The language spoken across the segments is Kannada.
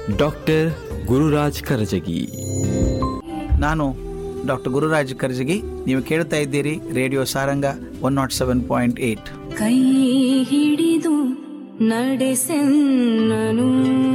ಡಾಕ್ಟರ್ ಗುರುರಾಜ್ ಕರಜಗಿ ನಾನು ಡಾಕ್ಟರ್ ಗುರುರಾಜ್ ಕರ್ಜಗಿ ನೀವು ಕೇಳ್ತಾ ಇದ್ದೀರಿ radio Saranga one nought seven point eight ಕೈ ಹಿಡಿದು ನಡೆಸೆನ್ನನು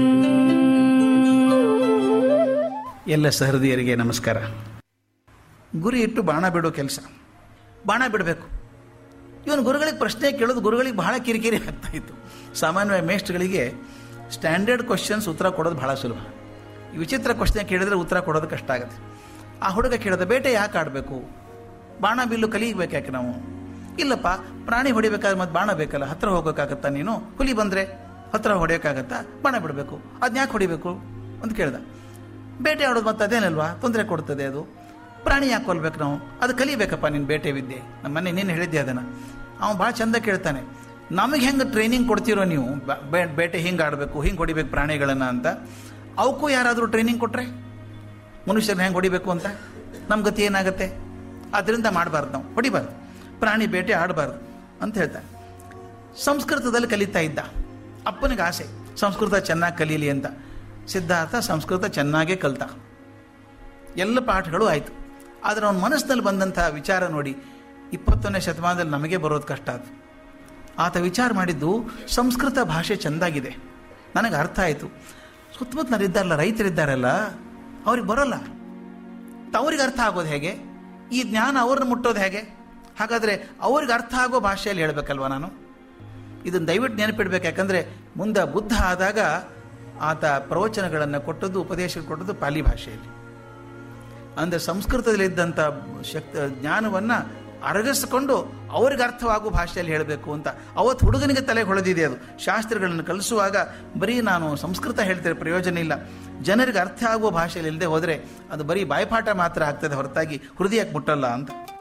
ಎಲ್ಲ ಸಹೃದಯರಿಗೆ ನಮಸ್ಕಾರ ಗುರಿ ಇಟ್ಟು ಬಾಣ ಬಿಡೋ ಕೆಲಸ ಬಾಣ ಬಿಡಬೇಕು ಇವನು ಗುರುಗಳಿಗೆ ಪ್ರಶ್ನೆ ಕೇಳೋದು ಗುರುಗಳಿಗೆ ಬಹಳ ಕಿರಿಕಿರಿ ಆಗ್ತಾ ಇತ್ತು ಸಾಮಾನ್ಯವಾಗಿ ಮೇಷ್ಟ್ಗಳಿಗೆ ಸ್ಟ್ಯಾಂಡರ್ಡ್ ಕ್ವಶನ್ಸ್ ಉತ್ತರ ಕೊಡೋದು ಬಹಳ ಸುಲಭ ಈ ವಿಚಿತ್ರ ಕ್ವಶನ್ ಕೇಳಿದ್ರೆ ಉತ್ತರ ಕೊಡೋದು ಕಷ್ಟ ಆಗುತ್ತೆ ಆ ಹುಡುಗ ಕೇಳಿದ ಬೇಟೆ ಯಾಕೆ ಆಡಬೇಕು ಬಾಣ ಬಿಲ್ಲು ಕಲಿಬೇಕು ಯಾಕೆ ನಾವು ಇಲ್ಲಪ್ಪ ಪ್ರಾಣಿ ಹೊಡಿಬೇಕಾದ್ರೆ ಮತ್ತೆ ಬಾಣ ಬೇಕಲ್ಲ ಹತ್ರ ಹೋಗೋಕ್ಕಾಗತ್ತಾ ನೀನು ಹುಲಿ ಬಂದರೆ ಹತ್ರ ಹೊಡೆಯೋಕ್ಕಾಗತ್ತಾ ಬಾಣ ಬಿಡಬೇಕು ಅದನ್ನ ಯಾಕೆ ಹೊಡಿಬೇಕು ಅಂತ ಕೇಳ್ದ ಬೇಟೆ ಆಡೋದು ಮತ್ತೆ ಅದೇನಲ್ವಾ ತೊಂದರೆ ಕೊಡ್ತದೆ ಅದು ಪ್ರಾಣಿ ಯಾಕೆ ಕೊಲ್ಬೇಕು ನಾವು ಅದು ಕಲಿಬೇಕಪ್ಪ ನಿನ್ನ ಬೇಟೆ ವಿದ್ಯೆ ನಮ್ಮ ಮನೆ ನೀನು ಹೇಳಿದ್ದೆ ಅದನ್ನು ಅವನು ಭಾಳ ಚಂದ ಕೇಳ್ತಾನೆ ನಮಗೆ ಹೆಂಗೆ ಟ್ರೈನಿಂಗ್ ಕೊಡ್ತೀರೋ ನೀವು ಬ- ಬೇ- ಬೇಟೆ ಹಿಂಗೆ ಆಡಬೇಕು ಹಿಂಗೆ ಹೊಡಿಬೇಕು ಪ್ರಾಣಿಗಳನ್ನು ಅಂತ ಅವಕ್ಕೂ ಯಾರಾದರೂ ಟ್ರೈನಿಂಗ್ ಕೊಟ್ಟರೆ ಮನುಷ್ಯರನ್ನ ಹೆಂಗೆ ಹೊಡಿಬೇಕು ಅಂತ ನಮ್ಮ ಗತಿ ಏನಾಗುತ್ತೆ ಅದರಿಂದ ಮಾಡಬಾರ್ದು ನಾವು ಹೊಡಿಬಾರ್ದು ಪ್ರಾಣಿ ಬೇಟೆ ಆಡಬಾರ್ದು ಅಂತ ಹೇಳ್ತಾನೆ ಸಂಸ್ಕೃತದಲ್ಲಿ ಕಲಿತಾ ಇದ್ದ ಅಪ್ಪನಿಗೆ ಆಸೆ ಸಂಸ್ಕೃತ ಚೆನ್ನಾಗಿ ಕಲೀಲಿ ಅಂತ ಸಿದ್ಧಾರ್ಥ ಸಂಸ್ಕೃತ ಚೆನ್ನಾಗೇ ಕಲ್ತ ಎಲ್ಲ ಪಾಠಗಳು ಆಯಿತು ಆದರೆ ಅವನ ಮನಸ್ಸಿನಲ್ಲಿ ಬಂದಂಥ ವಿಚಾರ ನೋಡಿ ಇಪ್ಪತ್ತೊಂದನೇ ಶತಮಾನದಲ್ಲಿ ನಮಗೆ ಬರೋದು ಕಷ್ಟ ಅದು ಆತ ವಿಚಾರ ಮಾಡಿದ್ದು ಸಂಸ್ಕೃತ ಭಾಷೆ ಚೆಂದಾಗಿದೆ ನನಗೆ ಅರ್ಥ ಆಯಿತು ಸುತ್ತಮುತ್ತಲಿದ್ದಾರಲ್ಲ ರೈತರಿದ್ದಾರಲ್ಲ ಅವ್ರಿಗೆ ಬರೋಲ್ಲ ಅವ್ರಿಗೆ ಅರ್ಥ ಆಗೋದು ಹೇಗೆ ಈ ಜ್ಞಾನ ಅವ್ರನ್ನ ಮುಟ್ಟೋದು ಹೇಗೆ ಹಾಗಾದರೆ ಅವ್ರಿಗೆ ಅರ್ಥ ಆಗೋ ಭಾಷೆಯಲ್ಲಿ ಹೇಳಬೇಕಲ್ವ ನಾನು ಇದನ್ನು ದಯವಿಟ್ಟು ನೆನಪಿಡ್ಬೇಕು ಯಾಕಂದರೆ ಮುಂದೆ ಬುದ್ಧ ಆದಾಗ ಆತ ಪ್ರವಚನಗಳನ್ನು ಕೊಟ್ಟದ್ದು ಉಪದೇಶ ಕೊಟ್ಟದ್ದು ಪಾಲಿ ಭಾಷೆಯಲ್ಲಿ ಅಂದರೆ ಸಂಸ್ಕೃತದಲ್ಲಿದ್ದಂಥ ಶಕ್ತಿ ಜ್ಞಾನವನ್ನು ಅರಗಿಸಿಕೊಂಡು ಅವ್ರಿಗೆ ಅರ್ಥವಾಗುವ ಭಾಷೆಯಲ್ಲಿ ಹೇಳಬೇಕು ಅಂತ ಅವತ್ತು ಹುಡುಗನಿಗೆ ತಲೆ ಹೊಳೆದಿದೆ ಅದು ಶಾಸ್ತ್ರಗಳನ್ನು ಕಲಿಸುವಾಗ ಬರೀ ನಾನು ಸಂಸ್ಕೃತ ಹೇಳ್ತಿರೋ ಪ್ರಯೋಜನ ಇಲ್ಲ ಜನರಿಗೆ ಅರ್ಥ ಆಗುವ ಭಾಷೆಯಲ್ಲಿ ಇಲ್ಲದೆ ಹೋದರೆ ಅದು ಬರೀ ಬಾಯ್ಪಾಠ ಮಾತ್ರ ಆಗ್ತದೆ ಹೊರತಾಗಿ ಹೃದಯಕ್ಕೆ ಮುಟ್ಟಲ್ಲ ಅಂತ